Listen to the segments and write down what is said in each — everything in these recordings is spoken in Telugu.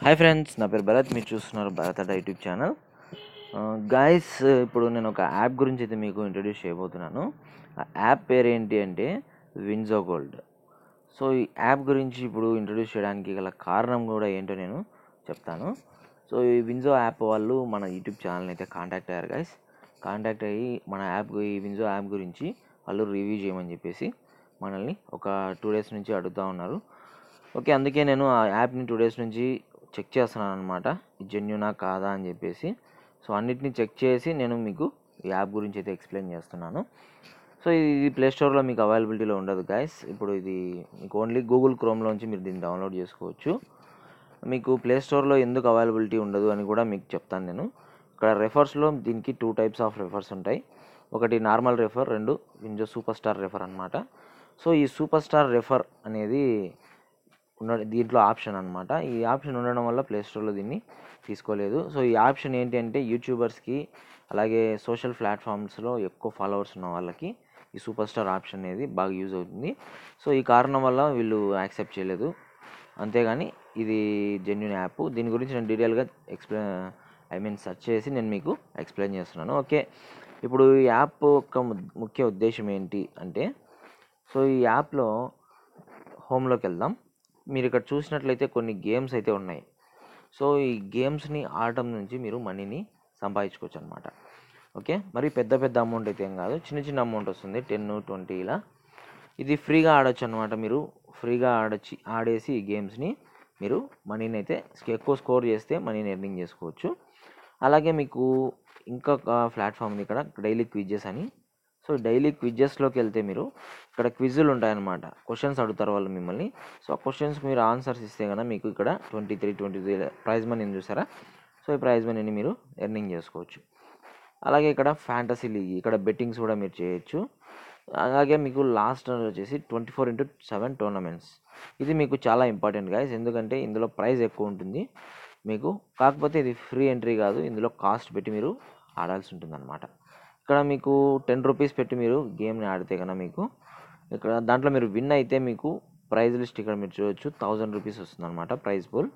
హాయ్ ఫ్రెండ్స్ నా పేరు భరత్ మీరు చూస్తున్నారు Bharat Adda YouTube channel guys ఇప్పుడు నేను ఒక యాప్ గురించి అయితే మీకు ఇంట్రడ్యూస్ చేయబోతున్నాను ఆ యాప్ పేరు ఏంటి అంటే విన్జో గోల్డ్ సో ఈ యాప్ గురించి ఇప్పుడు ఇంట్రడ్యూస్ చేయడానికి గల కారణం కూడా ఏంటో నేను చెప్తాను సో ఈ విన్జో యాప్ వాళ్ళు మన యూట్యూబ్ ఛానల్ని అయితే కాంటాక్ట్ అయ్యారు గైస్ కాంటాక్ట్ అయ్యి మన యాప్ ఈ విన్జో యాప్ గురించి వాళ్ళు రివ్యూ చేయమని చెప్పేసి మనల్ని ఒక టూ డేస్ నుంచి అడుగుతూ ఉన్నారు ఓకే అందుకే నేను ఆ యాప్ని టూ డేస్ నుంచి చెక్ చేస్తున్నాను అనమాట జెన్యునా కాదా అని చెప్పేసి సో అన్నిటిని చెక్ చేసి నేను మీకు ఈ యాప్ గురించి అయితే ఎక్స్ప్లెయిన్ చేస్తున్నాను సో ఇది ప్లే స్టోర్లో మీకు అవైలబిలిటీలో ఉండదు గైస్ ఇప్పుడు ఇది మీకు ఓన్లీ గూగుల్ క్రోమ్లోంచి మీరు దీన్ని డౌన్లోడ్ చేసుకోవచ్చు మీకు ప్లే స్టోర్లో ఎందుకు అవైలబిలిటీ ఉండదు అని కూడా మీకు చెప్తాను నేను ఇక్కడ రెఫర్స్లో దీనికి టూ టైప్స్ ఆఫ్ రెఫర్స్ ఉంటాయి ఒకటి నార్మల్ రెఫర్ రెండు వింజో సూపర్ స్టార్ రెఫర్ అనమాట సో ఈ సూపర్ స్టార్ రెఫర్ అనేది ఉన్న దీంట్లో ఆప్షన్ అనమాట ఈ ఆప్షన్ ఉండడం వల్ల ప్లే స్టోర్లో దీన్ని తీసుకోలేదు సో ఈ ఆప్షన్ ఏంటి అంటే యూట్యూబర్స్కి అలాగే సోషల్ ప్లాట్ఫామ్స్లో ఎక్కువ ఫాలోవర్స్ ఉన్న వాళ్ళకి ఈ సూపర్ స్టార్ ఆప్షన్ అనేది బాగా యూజ్ అవుతుంది సో ఈ కారణం వల్ల వీళ్ళు యాక్సెప్ట్ చేయలేదు అంతేగాని ఇది జెన్యున్ యాప్ దీని గురించి నేను డీటెయిల్గా ఎక్స్ప్లెయిన్ ఐ మీన్ సెర్చ్ చేసి నేను మీకు ఎక్స్ప్లెయిన్ చేస్తున్నాను ఓకే ఇప్పుడు ఈ యాప్ యొక్క ము- ముఖ్య ఉద్దేశం ఏంటి అంటే సో ఈ యాప్లో హోమ్లోకి వెళ్దాం మీరు ఇక్కడ చూసినట్లయితే కొన్ని గేమ్స్ అయితే ఉన్నాయి సో ఈ గేమ్స్ని ఆడటం నుంచి మీరు మనీని సంపాదించుకోవచ్చు అనమాట ఓకే మరి పెద్ద పెద్ద అమౌంట్ అయితే ఏం కాదు చిన్న చిన్న అమౌంట్ వస్తుంది టెన్ ట్వంటీ ఇలా ఇది ఫ్రీగా ఆడొచ్చు అనమాట మీరు ఫ్రీగా ఆడొచ్చి ఆడేసి ఈ గేమ్స్ని మీరు మనీని అయితే ఎక్కువ స్కోర్ చేస్తే మనీని ఎర్నింగ్ చేసుకోవచ్చు అలాగే మీకు ఇంకొక ప్లాట్ఫామ్ ఉంది ఇక్కడ డైలీ క్విజెస్ అని సో డైలీ క్విజెస్లోకి వెళ్తే మీరు ఇక్కడ క్విజులు ఉంటాయన్నమాట క్వశ్చన్స్ అడుగుతారు వాళ్ళు మిమ్మల్ని సో ఆ క్వశ్చన్స్కి మీరు ఆన్సర్స్ ఇస్తే కనుక మీకు ఇక్కడ twenty three twenty three prize మనీని చూసారా సో ఈ ప్రైజ్ మనీని మీరు ఎర్నింగ్ చేసుకోవచ్చు అలాగే ఇక్కడ ఫ్యాంటసీ లీగ్ ఇక్కడ బెట్టింగ్స్ కూడా మీరు చేయొచ్చు అలాగే మీకు లాస్ట్ వచ్చేసి twenty four into seven tournaments ఇది మీకు చాలా ఇంపార్టెంట్ గాయస్ ఎందుకంటే ఇందులో ప్రైస్ ఎక్కువ ఉంటుంది మీకు కాకపోతే ఇది ఫ్రీ ఎంట్రీ కాదు ఇందులో కాస్ట్ పెట్టి మీరు ఆడాల్సి ఉంటుంది అనమాట ఇక్కడ మీకు టెన్ రూపీస్ పెట్టి మీరు గేమ్ని ఆడితే కనుక మీకు ఇక్కడ దాంట్లో మీరు విన్ అయితే మీకు ప్రైజ్ లిస్ట్ ఇక్కడ మీరు చూడొచ్చు థౌజండ్ రూపీస్ వస్తుంది అనమాట ప్రైజ్ పూల్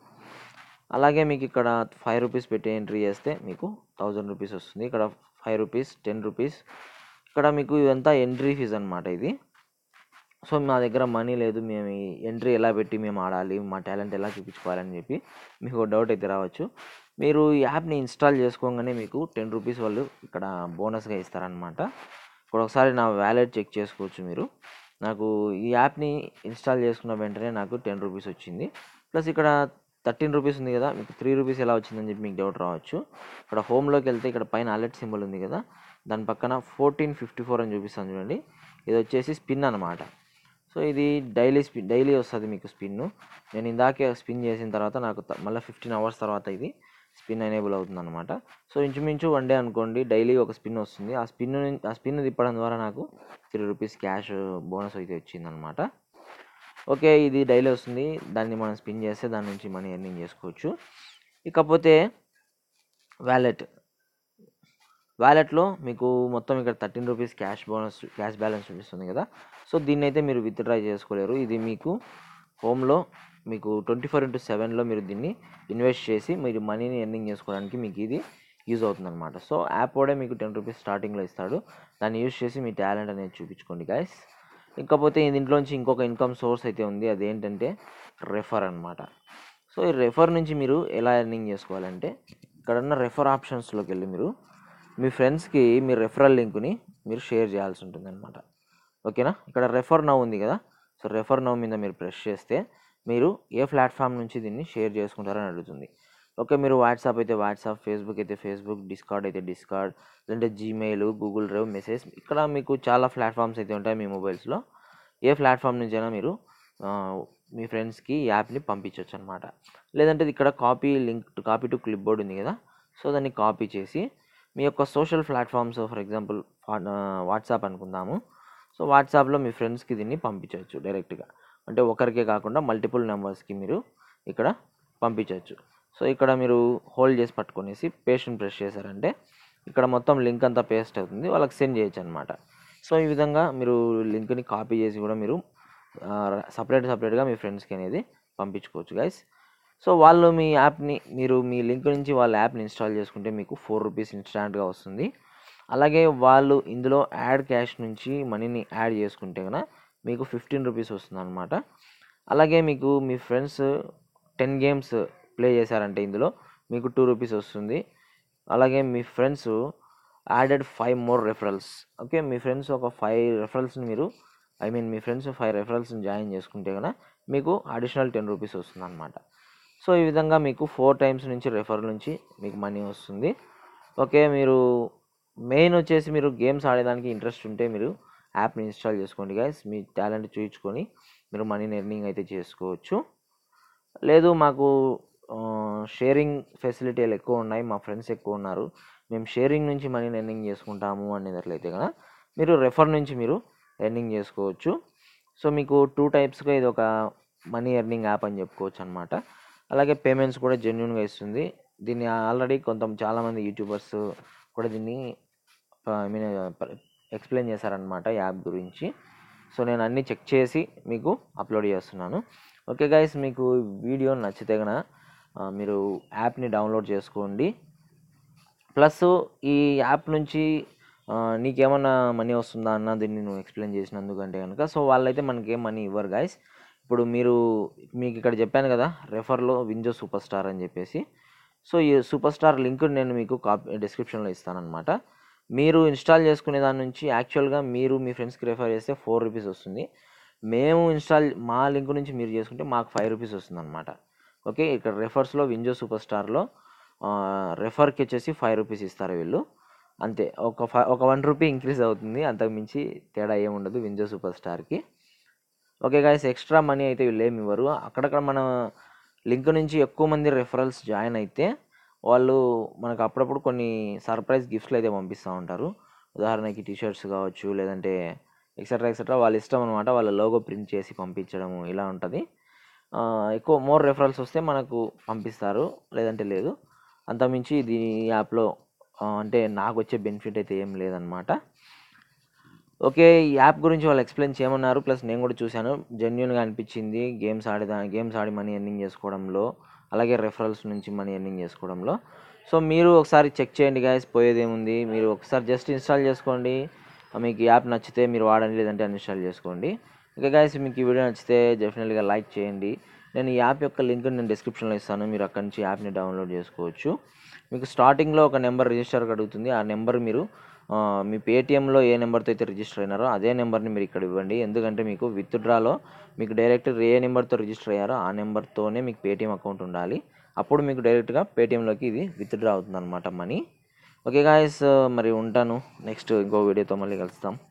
అలాగే మీకు ఇక్కడ ఫైవ్ రూపీస్ పెట్టి ఎంట్రీ చేస్తే మీకు థౌజండ్ రూపీస్ వస్తుంది ఇక్కడ ఫైవ్ రూపీస్ టెన్ రూపీస్ ఇక్కడ మీకు ఇదంతా ఎంట్రీ ఫీజ్ అనమాట ఇది సో మా దగ్గర మనీ లేదు మేము ఈ ఎంట్రీ ఎలా పెట్టి మేము ఆడాలి మా టాలెంట్ ఎలా చూపించుకోవాలని చెప్పి మీకు ఒక డౌట్ అయితే రావచ్చు మీరు ఈ యాప్ని ఇన్స్టాల్ చేసుకోగానే మీకు టెన్ రూపీస్ వాళ్ళు ఇక్కడ బోనస్గా ఇస్తారనమాట ఇప్పుడు ఒకసారి నా వ్యాలెట్ చెక్ చేసుకోవచ్చు మీరు నాకు ఈ యాప్ని ఇన్స్టాల్ చేసుకున్న వెంటనే నాకు టెన్ రూపీస్ వచ్చింది ప్లస్ ఇక్కడ థర్టీన్ రూపీస్ ఉంది కదా మీకు త్రీ రూపీస్ ఎలా వచ్చిందని చెప్పి మీకు డౌట్ రావచ్చు ఇక్కడ హోమ్లోకి వెళ్తే ఇక్కడ పైన అలర్ట్ సింబల్ ఉంది కదా దాని పక్కన ఫోర్టీన్ ఫిఫ్టీ ఫోర్ అని చూపిస్తాను చూడండి ఇది వచ్చేసి స్పిన్ అనమాట సో ఇది డైలీ స్పిన్ డైలీ వస్తుంది మీకు స్పిన్ నేను ఇందాకే స్పిన్ చేసిన తర్వాత నాకు త- మళ్ళీ ఫిఫ్టీన్ అవర్స్ తర్వాత ఇది స్పిన్ ఎనేబుల్ అవుతుంది అనమాట సో ఇంచుమించు వన్ డే అనుకోండి డైలీ ఒక స్పిన్ వస్తుంది ఆ స్పిన్ ఆ స్పిన్ తిప్పడం ద్వారా నాకు త్రీ రూపీస్ క్యాష్ బోనస్ అయితే వచ్చిందనమాట ఓకే ఇది డైలీ వస్తుంది దాన్ని మనం స్పిన్ చేస్తే దాని నుంచి మనీ ఎర్నింగ్ చేసుకోవచ్చు ఇకపోతే వ్యాలెట్ వ్యాలెట్లో మీకు మొత్తం ఇక్కడ thirteen rupees cash bonus cash balance చూపిస్తుంది కదా సో దీన్ని అయితే మీరు విత్డ్రా చేసుకోలేరు ఇది మీకు హోమ్లో మీకు ట్వంటీ ఫోర్ ఇంటూ సెవెన్లో మీరు దీన్ని ఇన్వెస్ట్ చేసి మీరు మనీని ఎర్నింగ్ చేసుకోవడానికి మీకు ఇది యూజ్ అవుతుంది అనమాట సో యాప్ కూడా మీకు టెన్ రూపీస్ స్టార్టింగ్లో ఇస్తాడు దాన్ని యూజ్ చేసి మీ టాలెంట్ అనేది చూపించుకోండి గాయస్ ఇకపోతే దీంట్లోంచి ఇంకొక ఇన్కమ్ సోర్స్ అయితే ఉంది అదేంటంటే రెఫర్ అనమాట సో ఈ రెఫర్ నుంచి మీరు ఎలా ఎర్నింగ్ చేసుకోవాలంటే ఇక్కడ ఉన్న రెఫర్ ఆప్షన్స్లోకి వెళ్ళి మీరు మీ ఫ్రెండ్స్కి మీ రెఫరల్ లింక్ని మీరు షేర్ చేయాల్సి ఉంటుంది అనమాట ఓకేనా ఇక్కడ రెఫర్ నవ్ ఉంది కదా సో రెఫర్ నవ్ మీద మీరు ప్రెస్ చేస్తే మీరు ఏ ప్లాట్ఫామ్ నుంచి దీన్ని షేర్ చేసుకుంటారని అడుగుతుంది ఓకే మీరు వాట్సాప్ అయితే వాట్సాప్ ఫేస్బుక్ అయితే ఫేస్బుక్ డిస్కార్డ్ అయితే డిస్కార్డ్ లేదంటే జీమెయిల్ గూగుల్ డ్రైవ్ మెసేజ్ ఇక్కడ మీకు చాలా ప్లాట్ఫామ్స్ అయితే ఉంటాయి మీ మొబైల్స్లో ఏ ప్లాట్ఫామ్ నుంచైనా మీరు ఆ, మీ ఫ్రెండ్స్కి ఈ యాప్ని పంపించవచ్చు అనమాట లేదంటే ఇక్కడ copy link copy to clipboard ఉంది కదా సో దాన్ని కాపీ చేసి మీ యొక్క social platforms for example WhatsApp అనుకుందాము సో వాట్సాప్లో మీ ఫ్రెండ్స్కి దీన్ని పంపించవచ్చు డైరెక్ట్గా అంటే ఒకరికే కాకుండా మల్టిపుల్ నెంబర్స్కి మీరు ఇక్కడ పంపించవచ్చు సో ఇక్కడ మీరు హోల్డ్ చేసి పట్టుకొనేసి పేస్ట్ని ప్రెస్ చేశారంటే ఇక్కడ మొత్తం లింక్ అంతా పేస్ట్ అవుతుంది వాళ్ళకి సెండ్ చేయొచ్చు అనమాట సో ఈ విధంగా మీరు లింక్ని కాపీ చేసి కూడా మీరు సపరేట్ సపరేట్గా మీ ఫ్రెండ్స్కి అనేది పంపించుకోవచ్చు గైస్ సో వాళ్ళు మీ యాప్ని మీరు మీ లింక్ నుంచి వాళ్ళ యాప్ని ఇన్స్టాల్ చేసుకుంటే మీకు ఫోర్ రూపీస్ ఇన్స్టాంట్గా వస్తుంది అలాగే వాళ్ళు ఇందులో యాడ్ క్యాష్ నుంచి మనీని యాడ్ చేసుకుంటే కనుక మీకు ఫిఫ్టీన్ రూపీస్ వస్తుంది అనమాట అలాగే మీకు మీ ఫ్రెండ్స్ టెన్ గేమ్స్ ప్లే చేశారంటే ఇందులో మీకు టూ రూపీస్ వస్తుంది అలాగే మీ friends added five more referrals okay మీ ఫ్రెండ్స్ ఒక ఫైవ్ రెఫరల్స్ని మీరు ఐ మీన్ మీ ఫ్రెండ్స్ ఫైవ్ రెఫరల్స్ని జాయిన్ చేసుకుంటే కనుక మీకు అడిషనల్ టెన్ రూపీస్ వస్తుంది అనమాట సో ఈ విధంగా మీకు ఫోర్ టైమ్స్ నుంచి రెఫర్ నుంచి మీకు మనీ వస్తుంది ఓకే మీరు మెయిన్ వచ్చేసి మీరు గేమ్స్ ఆడేదానికి ఇంట్రెస్ట్ ఉంటే మీరు యాప్ని ఇన్స్టాల్ చేసుకోండి గైస్ మీ టాలెంట్ చూపించుకొని మీరు మనీని ఎర్నింగ్ అయితే చేసుకోవచ్చు లేదు మాకు షేరింగ్ ఫెసిలిటీలు ఎక్కువ ఉన్నాయి మా ఫ్రెండ్స్ ఎక్కువ ఉన్నారు మేము షేరింగ్ నుంచి మనీని ఎర్నింగ్ చేసుకుంటాము అనేటట్లయితే కదా మీరు రెఫర్ నుంచి మీరు ఎర్నింగ్ చేసుకోవచ్చు సో మీకు టూ టైప్స్గా ఇది ఒక మనీ ఎర్నింగ్ యాప్ అని చెప్పుకోవచ్చు అనమాట అలాగే పేమెంట్స్ కూడా జెన్యున్గా ఇస్తుంది దీన్ని ఆల్రెడీ కొంత చాలామంది యూట్యూబర్స్ కూడా దీన్ని ఐ మీన్ ఎక్స్ప్లెయిన్ చేశారనమాట యాప్ గురించి సో నేను అన్నీ చెక్ చేసి మీకు అప్లోడ్ చేస్తున్నాను ఓకే గైస్ మీకు వీడియో నచ్చితే కనుక మీరు యాప్ని డౌన్లోడ్ చేసుకోండి ప్లస్ ఈ యాప్ నుంచి ఆ, నీకేమన్నా మనీ వస్తుందా అన్న దీన్ని నువ్వు ఎక్స్ప్లెయిన్ చేసినందుకంటే కనుక సో వాళ్ళైతే మనకేం మనీ ఇవ్వరు గాయస్ ఇప్పుడు మీరు మీకు ఇక్కడ చెప్పాను కదా రెఫర్లో వింజో సూపర్ స్టార్ అని చెప్పేసి సో ఈ సూపర్ స్టార్ లింక్ నేను మీకు కాపీ డిస్క్రిప్షన్లో ఇస్తానన్నమాట మీరు ఇన్స్టాల్ చేసుకునే దాని నుంచి యాక్చువల్గా మీరు మీ ఫ్రెండ్స్కి రెఫర్ చేస్తే ఫోర్ రూపీస్ వస్తుంది మేము ఇన్స్టాల్ మా లింక్ నుంచి మీరు చేసుకుంటే మాకు ఫైవ్ రూపీస్ వస్తుంది అనమాట ఓకే ఇక్కడ రెఫర్స్లో వింజో సూపర్ స్టార్లో రెఫర్కి వచ్చేసి ఫైవ్ రూపీస్ ఇస్తారు వీళ్ళు అంతే ఒక ఫైవ్ ఒక వన్ రూపీ ఇంక్రీజ్ అవుతుంది అంతకు మించి తేడా ఏముండదు వింజో సూపర్ స్టార్కి ఓకే గాయస్ ఎక్స్ట్రా మనీ అయితే వీళ్ళు ఏమి ఇవ్వరు అక్కడక్కడ మన లింక్ నుంచి ఎక్కువ మంది రెఫరల్స్ జాయిన్ అయితే వాళ్ళు మనకు అప్పుడప్పుడు కొన్ని సర్ప్రైజ్ గిఫ్ట్లు అయితే పంపిస్తూ ఉంటారు ఉదాహరణకి టీషర్ట్స్ కావచ్చు లేదంటే ఎక్సెట్రా ఎక్సెట్రా వాళ్ళ ఇష్టం అనమాట వాళ్ళ లోగో ప్రింట్ చేసి పంపించడము ఇలా ఉంటుంది ఆ, ఎక్కువ మోర్ రెఫరల్స్ వస్తే మనకు పంపిస్తారు లేదంటే లేదు అంతమించి ఇది ఈ యాప్లో ఆ, అంటే నాకు వచ్చే బెనిఫిట్ అయితే ఏం లేదనమాట ఓకే ఈ యాప్ గురించి వాళ్ళు ఎక్స్ప్లెయిన్ చేయమన్నారు ప్లస్ నేను కూడా చూశాను జెన్యున్గా అనిపించింది గేమ్స్ ఆడేదా గేమ్స్ ఆడి మనీ ఎర్నింగ్ చేసుకోవడంలో అలాగే రెఫరల్స్ నుంచి మనీ ఎర్నింగ్ చేసుకోవడంలో సో మీరు ఒకసారి చెక్ చేయండి గాయస్ పోయేదేముంది మీరు ఒకసారి జస్ట్ ఇన్స్టాల్ చేసుకోండి మీకు ఈ యాప్ నచ్చితే మీరు వాడండి లేదంటే అన్ఇన్స్టాల్ చేసుకోండి ఓకే గాయస్ మీకు ఈ వీడియో నచ్చితే డెఫినెట్గా లైక్ చేయండి నేను ఈ యాప్ యొక్క లింక్ నేను డిస్క్రిప్షన్లో ఇస్తాను మీరు అక్కడి నుంచి యాప్ని డౌన్లోడ్ చేసుకోవచ్చు మీకు స్టార్టింగ్లో ఒక నెంబర్ రిజిస్టర్ అడుగుతుంది ఆ నెంబర్ మీరు ఆ, మీ పేటిఎంలో ఏ నెంబర్తో అయితే రిజిస్టర్ అయినారో అదే నెంబర్ని మీరు ఇక్కడ ఇవ్వండి ఎందుకంటే మీకు విత్డ్రాలో మీకు డైరెక్ట్ ఏ నెంబర్తో రిజిస్టర్ అయ్యారో ఆ నెంబర్తోనే మీకు పేటిఎం అకౌంట్ ఉండాలి అప్పుడు మీకు డైరెక్ట్గా పేటిఎంలోకి ఇది విత్డ్రా అవుతుంది అనమాట మనీ ఓకే గాయస్ మరి ఉంటాను నెక్స్ట్ ఇంకో వీడియోతో మళ్ళీ కలుస్తాం